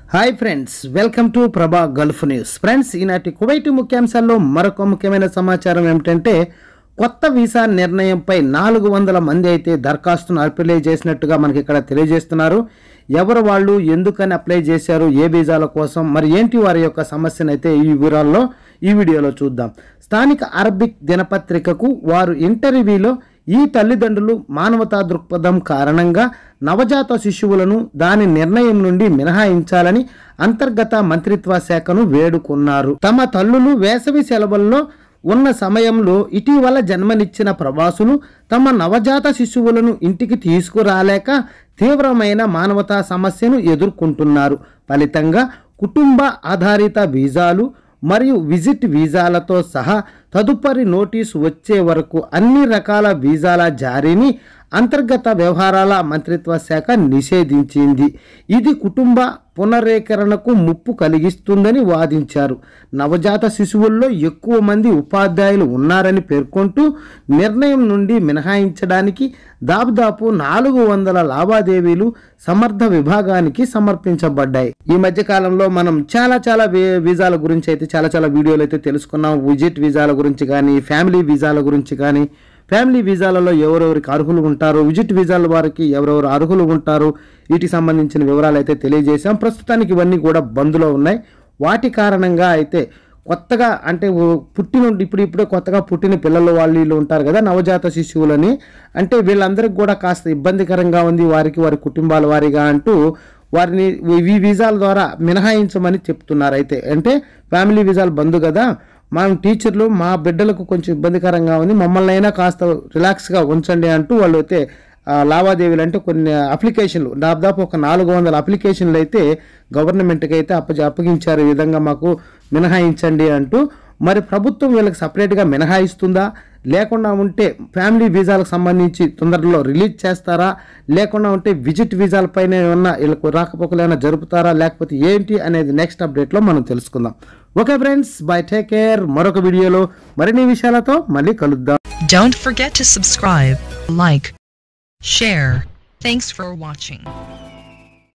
Hi friends welcome to Prabha Gulf news friends ఈనాటి Kuwait ముఖ్యాంశాల్లో మరొక ముఖ్యమైన సమాచారం ఏమిటంటే కొత్త వీసా నిర్ణయంపై నాలుగు వందల మంది అయితే దరఖాస్తును అప్లై చేసినట్టుగా మనకి ఇక్కడ తెలియజేస్తున్నారు ఎవరు వాళ్ళు ఎందుకని అప్లై చేశారు ఏ వీసాల కోసం మరి ఏంటి వారి యొక్క సమస్యను అయితే ఈ వివరాల్లో ఈ వీడియోలో చూద్దాం స్థానిక అరబిక్ దినపత్రికకు వారు ఇంటర్వ్యూలో ఈ తల్లిదండ్రులు మానవతా దృక్పథం కారణంగా నవజాత శిశువులను దాని నిర్ణయం నుండి మినహాయించాలని అంతర్గత మంత్రిత్వ శాఖను వేడుకున్నారు తమ తల్లులు వేసవి సెలవుల్లో ఉన్న సమయంలో ఇటీవల జన్మనిచ్చిన ప్రవాసులు తమ నవజాత శిశువులను ఇంటికి తీసుకురాలేక తీవ్రమైన మానవతా సమస్యను ఎదుర్కొంటున్నారు ఫలితంగా కుటుంబ ఆధారిత వీసాలు మరియు విజిట్ వీసాలతో సహా తదుపరి నోటీసు వచ్చే వరకు అన్ని రకాల వీసాల జారీని అంతర్గత వ్యవహారాల మంత్రిత్వ శాఖ నిషేధించింది ఇది కుటుంబ పునరేకరణకు ముప్పు కలిగిస్తుందని వాదించారు నవజాత శిశువుల్లో ఎక్కువ మంది ఉపాధ్యాయులు ఉన్నారని పేర్కొంటూ నిర్ణయం నుండి మినహాయించడానికి దాదాపు నాలుగు వందల లావాదేవీలు సమర్థ విభాగానికి సమర్పించబడ్డాయి ఈ మధ్య కాలంలో మనం చాలా చాలా వీ- వీసాల గురించి అయితే చాలా చాలా వీడియోలు అయితే తెలుసుకున్నాం విజిట్ వీసాల గురించి కానీ ఫ్యామిలీ వీసాల గురించి కానీ ఫ్యామిలీ వీసాలలో ఎవరెవరికి అర్హులు ఉంటారు విజిట్ వీసాల వారికి ఎవరెవరు అర్హులు ఉంటారు వీటికి సంబంధించిన వివరాలు అయితే తెలియజేశాం ప్రస్తుతానికి ఇవన్నీ కూడా బంద్లో ఉన్నాయి వాటి కారణంగా అయితే కొత్తగా అంటే ఓ పుట్టిన ఇప్పుడు ఇప్పుడే కొత్తగా పుట్టిన పిల్లలు వాళ్ళు వీళ్ళు ఉంటారు కదా నవజాత శిశువులని అంటే వీళ్ళందరికీ కూడా కాస్త ఇబ్బందికరంగా ఉంది వారికి వారి కుటుంబాల వారిగా అంటూ వారిని ఈ వీసాల ద్వారా మినహాయించమని చెప్తున్నారు అయితే అంటే ఫ్యామిలీ వీసాలు బంద్ కదా మనం టీచర్లు మా బిడ్డలకు కొంచెం ఇబ్బందికరంగా ఉంది మమ్మల్ని అయినా కాస్త రిలాక్స్గా ఉంచండి అంటూ వాళ్ళు అయితే ఆ, లావాదేవీలు అంటే కొన్ని అప్లికేషన్లు దాదాపు ఒక నాలుగు వందల అప్లికేషన్లు అయితే గవర్నమెంట్కి అయితే అప్ప అప్పగించారు ఈ విధంగా మాకు మినహాయించండి అంటూ మరి ప్రభుత్వం వీళ్ళకి సపరేట్గా మినహాయిస్తుందా లేకుండా ఉంటే ఫ్యామిలీ వీసాలకు సంబంధించి తొందరలో రిలీజ్ చేస్తారా లేకుండా ఉంటే విజిట్ వీసాలపైన ఏమన్నా వీళ్ళకు రాకపోకలు ఏమైనా జరుపుతారా లేకపోతే ఏంటి అనేది నెక్స్ట్ అప్డేట్లో మనం తెలుసుకుందాం okay friends bye take care మరొక వీడియోలో మరిన్ని విషయాలతో మళ్ళీ కలుద్దాం Don't forget to subscribe, like, share. Thanks for watching.